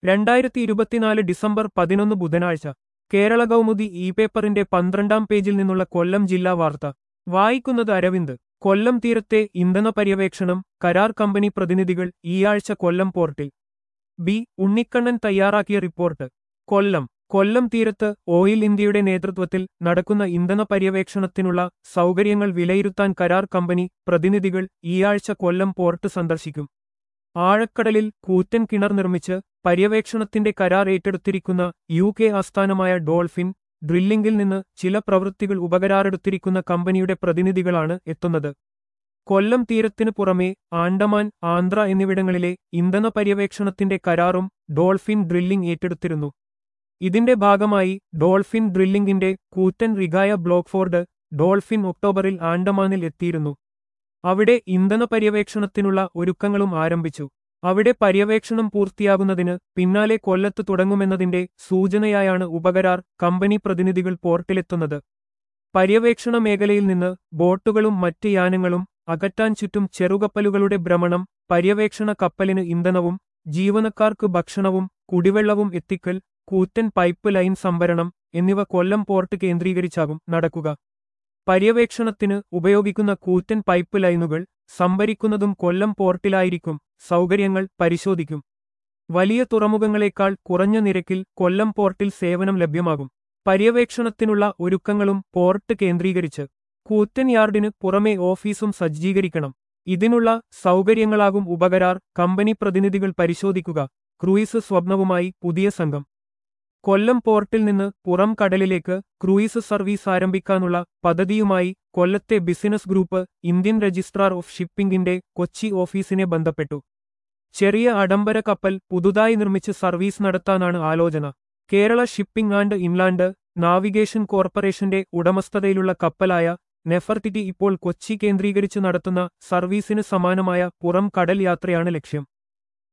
രണ്ടായിരത്തി ഇരുപത്തിനാല് ഡിസംബർ പതിനൊന്ന് ബുധനാഴ്ച കേരള കൗമുദി ഇ പേപ്പറിന്റെ പന്ത്രണ്ടാം പേജിൽ നിന്നുള്ള കൊല്ലം ജില്ലാ വാർത്ത വായിക്കുന്നത് അരവിന്ദ് കൊല്ലം തീരത്തെ ഇന്ധന പര്യവേക്ഷണം കരാർ കമ്പനി പ്രതിനിധികൾ ഈയാഴ്ച കൊല്ലം പോർട്ടിൽ ബി ഉണ്ണിക്കണ്ണൻ തയ്യാറാക്കിയ റിപ്പോർട്ട് കൊല്ലം കൊല്ലം തീരത്ത് ഓയിൽ ഇന്ത്യയുടെ നേതൃത്വത്തിൽ നടക്കുന്ന ഇന്ധന പര്യവേക്ഷണത്തിനുള്ള സൗകര്യങ്ങൾ വിലയിരുത്താൻ കരാർ കമ്പനി പ്രതിനിധികൾ ഈയാഴ്ച കൊല്ലം പോർട്ട് സന്ദർശിക്കും ആഴക്കടലിൽ കൂറ്റൻ കിണർ നിർമ്മിച്ച് പര്യവേക്ഷണത്തിന്റെ കരാർ ഏറ്റെടുത്തിരിക്കുന്ന യു കെ ആസ്ഥാനമായ ഡോൾഫിൻ ഡ്രില്ലിംഗിൽ നിന്ന് ചില പ്രവൃത്തികൾ ഉപകരാറെടുത്തിരിക്കുന്ന കമ്പനിയുടെ പ്രതിനിധികളാണ് എത്തുന്നത് കൊല്ലം തീരത്തിനു പുറമെ ആൻഡമാൻ ആന്ധ്ര എന്നിവിടങ്ങളിലെ ഇന്ധന പര്യവേക്ഷണത്തിന്റെ കരാറും ഡോൾഫിൻ ഡ്രില്ലിംഗ് ഏറ്റെടുത്തിരുന്നു ഇതിന്റെ ഭാഗമായി ഡോൾഫിൻ ഡ്രില്ലിംഗിന്റെ കൂറ്റൻ റിഗായ ബ്ലോക്ക്ഫോർഡ് ഡോൾഫിൻ ഒക്ടോബറിൽ ആൻഡമാനിൽ എത്തിയിരുന്നു അവിടെ ഇന്ധന പര്യവേക്ഷണത്തിനുള്ള ഒരുക്കങ്ങളും ആരംഭിച്ചു അവിടെ പര്യവേക്ഷണം പൂർത്തിയാകുന്നതിന് പിന്നാലെ കൊല്ലത്ത് തുടങ്ങുമെന്നതിന്റെ സൂചനയായാണ് ഉപകരാർ കമ്പനി പ്രതിനിധികൾ പോർട്ടിലെത്തുന്നത് പര്യവേക്ഷണ മേഖലയിൽ നിന്ന് ബോട്ടുകളും മറ്റ് യാനങ്ങളും അകറ്റാൻ ചുറ്റും ചെറുകപ്പലുകളുടെ ഭ്രമണം പര്യവേക്ഷണ കപ്പലിന് ഇന്ധനവും ജീവനക്കാർക്ക് ഭക്ഷണവും കുടിവെള്ളവും എത്തിക്കൽ കൂറ്റൻ പൈപ്പ് ലൈൻ സംഭരണം എന്നിവ കൊല്ലം പോർട്ട് കേന്ദ്രീകരിച്ചാകും നടക്കുക പര്യവേക്ഷണത്തിന് ഉപയോഗിക്കുന്ന കൂറ്റൻ പൈപ്പ് ലൈനുകൾ സംഭരിക്കുന്നതും കൊല്ലം പോർട്ടിലായിരിക്കും സൗകര്യങ്ങൾ പരിശോധിക്കും വലിയ തുറമുഖങ്ങളെക്കാൾ കുറഞ്ഞ നിരക്കിൽ കൊല്ലം പോർട്ടിൽ സേവനം ലഭ്യമാകും പര്യവേക്ഷണത്തിനുള്ള ഒരുക്കങ്ങളും പോർട്ട് കേന്ദ്രീകരിച്ച് കൂറ്റൻ യാർഡിന് പുറമെ ഓഫീസും സജ്ജീകരിക്കണം ഇതിനുള്ള സൗകര്യങ്ങളാകും ഉപകരാർ കമ്പനി പ്രതിനിധികൾ പരിശോധിക്കുക ക്രൂയിസ് സ്വപ്നവുമായി പുതിയ സംഘം കൊല്ലം പോർട്ടിൽ നിന്ന് പുറം കടലിലേക്ക് ക്രൂയിസ് സർവീസ് ആരംഭിക്കാനുള്ള പദ്ധതിയുമായി കൊല്ലത്തെ business group Indian registrar of ഷിപ്പിംഗിന്റെ കൊച്ചി ഓഫീസിനെ ബന്ധപ്പെട്ടു ചെറിയ അടംബര കപ്പൽ പുതുതായി നിർമ്മിച്ച് സർവീസ് നടത്താനാണ് ആലോചന Kerala shipping and inland navigation കോർപ്പറേഷന്റെ ഉടമസ്ഥതയിലുള്ള കപ്പലായ നെഫർട്ടിറ്റി ഇപ്പോൾ കൊച്ചി കേന്ദ്രീകരിച്ച് നടത്തുന്ന സർവീസിന് സമാനമായ പുറം കടൽ യാത്രയാണ് ലക്ഷ്യം